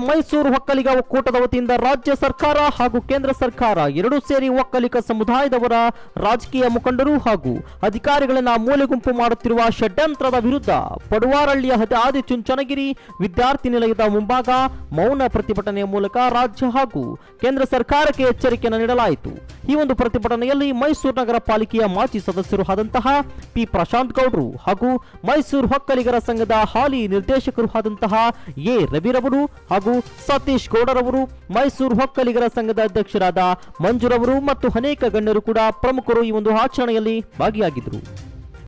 ಮೈಸೂರು ಒಕ್ಕಲಿಗ ಒಕ್ಕೂಟದ ವತಿಯಿಂದ ರಾಜ್ಯ ಸರ್ಕಾರ ಹಾಗೂ ಕೇಂದ್ರ ಸರ್ಕಾರ ಎರಡೂ ಸೇರಿ ಒಕ್ಕಲಿಗ ಸಮುದಾಯದವರ ರಾಜಕೀಯ ಮುಖಂಡರು ಹಾಗೂ ಅಧಿಕಾರಿಗಳನ್ನ ಮೂಲೆಗುಂಪು ಮಾಡುತ್ತಿರುವ ಷಡ್ಯಂತ್ರದ ವಿರುದ್ಧ ಪಡುವಾರಳ್ಳಿಯ ಹದ- ಆದಿಚುಂಚನಗಿರಿ ವಿದ್ಯಾರ್ಥಿ ನಿಲಯದ ಮುಂಭಾಗ ಮೌನ ಪ್ರತಿಭಟನೆಯ ಮೂಲಕ ರಾಜ್ಯ ಹಾಗೂ ಕೇಂದ್ರ ಸರ್ಕಾರಕ್ಕೆ ಎಚ್ಚರಿಕೆಯನ್ನು ನೀಡಲಾಯಿತು ಈ ಒಂದು ಪ್ರತಿಭಟನೆಯಲ್ಲಿ ಮೈಸೂರು ನಗರ ಪಾಲಿಕೆಯ ಮಾಜಿ ಸದಸ್ಯರು ಆದಂತಹ ಪಿ ಪ್ರಶಾಂತ್ ಗೌಡ್ರು ಹಾಗೂ ಮೈಸೂರು ಒಕ್ಕಲಿಗರ ಸಂಘದ ಹಾಲಿ ನಿರ್ದೇಶಕರು ಆದಂತಹ ಎ ರವಿರವರು ಹಾಗೂ ಸತೀಶ್ ಗೌಡರವರು ಮೈಸೂರು ಒಕ್ಕಲಿಗರ ಸಂಘದ ಅಧ್ಯಕ್ಷರಾದ ಮಂಜುರವರು ಮತ್ತು ಅನೇಕ ಗಣ್ಯರು ಕೂಡ ಪ್ರಮುಖರು ಈ ಒಂದು ಆಚರಣೆಯಲ್ಲಿ ಭಾಗಿಯಾಗಿದ್ದರು